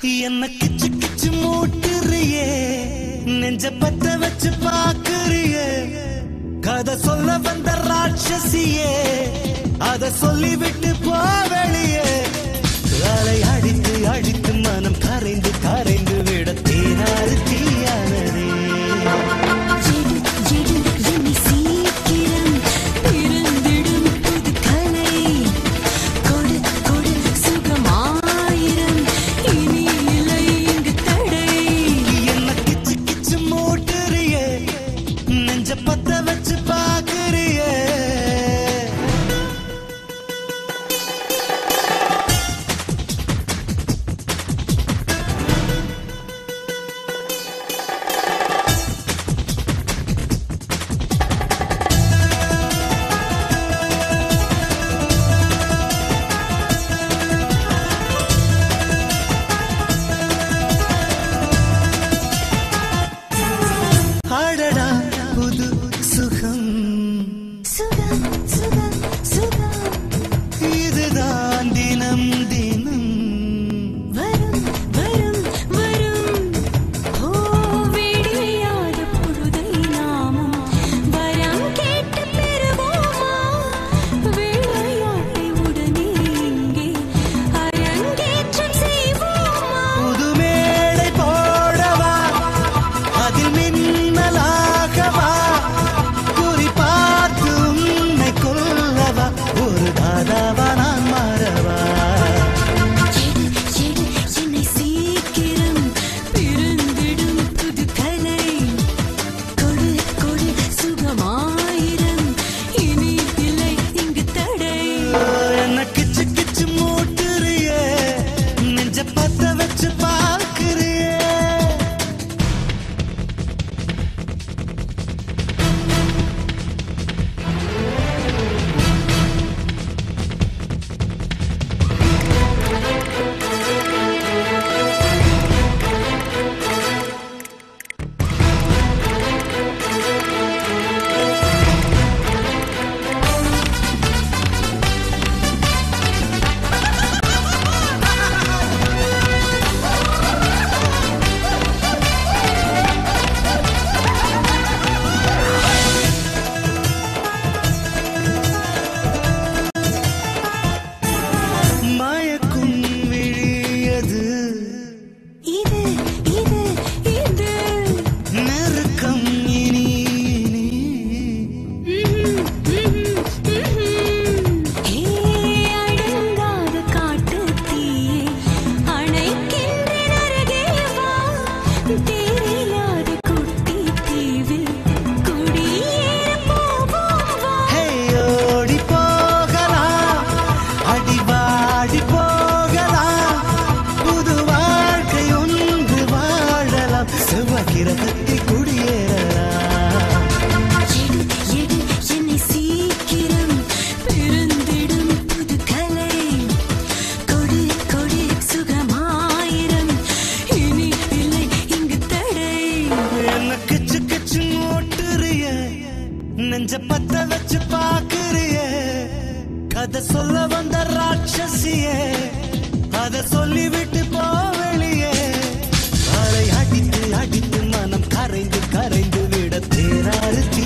என்ன கிச்சு கிச்சு மூட்டுறியே நெஞ்ச பத்த வச்சு பாக்குறியே கதை சொல்ல வந்த ராட்சசியே அத சொல்லிவிட்டு போ வெளியே அலை அடித்து அடித்து மனம் கரைந்து கரைந்து விட தேனாறு தீயானதே எடு எடு என்னை சீக்கிரம் பிறந்திடும் புது கலை கொடு கொடு சுகமாயிரம் இனி இல்லை இங்கு தடை என்ன கிச்சு கிச்சு மூட்டுறியே நெஞ்ச பத்த வச்சு பாக்குறியே அடடா புது சுகம் சுகம் சுகம் சுகம் இதுதான் தினம் தினம் வரும் வரும் வரும் ஓ விடியாத பொழுதை நாமும் வரம் கேட்டு பெறுவோமா விளையாட்டை உடனே இங்கே அரங்கேற்றம் செய்வோமா புது மேடை போடவா அதில் மின்னலாகவா குறி பார்த்து உன்னை கொல்லவா ஒரு தாதாவா நான் மாறவா எடு எடு என்னை சீக்கிரம் பிறந்திடும் புது கலை கொடு கொடு சுகமாயிரம் இனி இல்லை இங்கு தடை என்ன கிச்சு கிச்சு மூட்டுறியே நெஞ்ச பத்த வச்சு பார்க்கிறியே மயக்கும் விழியது இது இது இது நெருக்கம் இனி இனி. ஏ அடங்காத காட்டு தீயே அணைக்கின்றேன் அருகே வா தெரியாத குட்டி தீவில் குடியேற போவோம் வா ஹே, ஓடி போகலாம் அடிவாடி போகலாம் புது வாழ்க்கை ஒன்று வாழலாம் செவ்வாய்க்கிரகத்தில் குடியேறலாம் எடு எடு என்னை சீக்கிரம் பிறந்திடும் புது கலை கொடு கொடு சுகமாயிரம் இனி இல்லை இங்கு தடை என்ன கிச்சு கிச்சு ஓட்டுறிய நெஞ்ச பத்த வச்சு பாக்குறிய கதை சொல்ல வந்த ராட்சசியே அத சொல்லிவிட்டு போ வெளியே அலை அடித்து அடித்து மனம் கரைந்து கரைந்து விட தேராறு தீ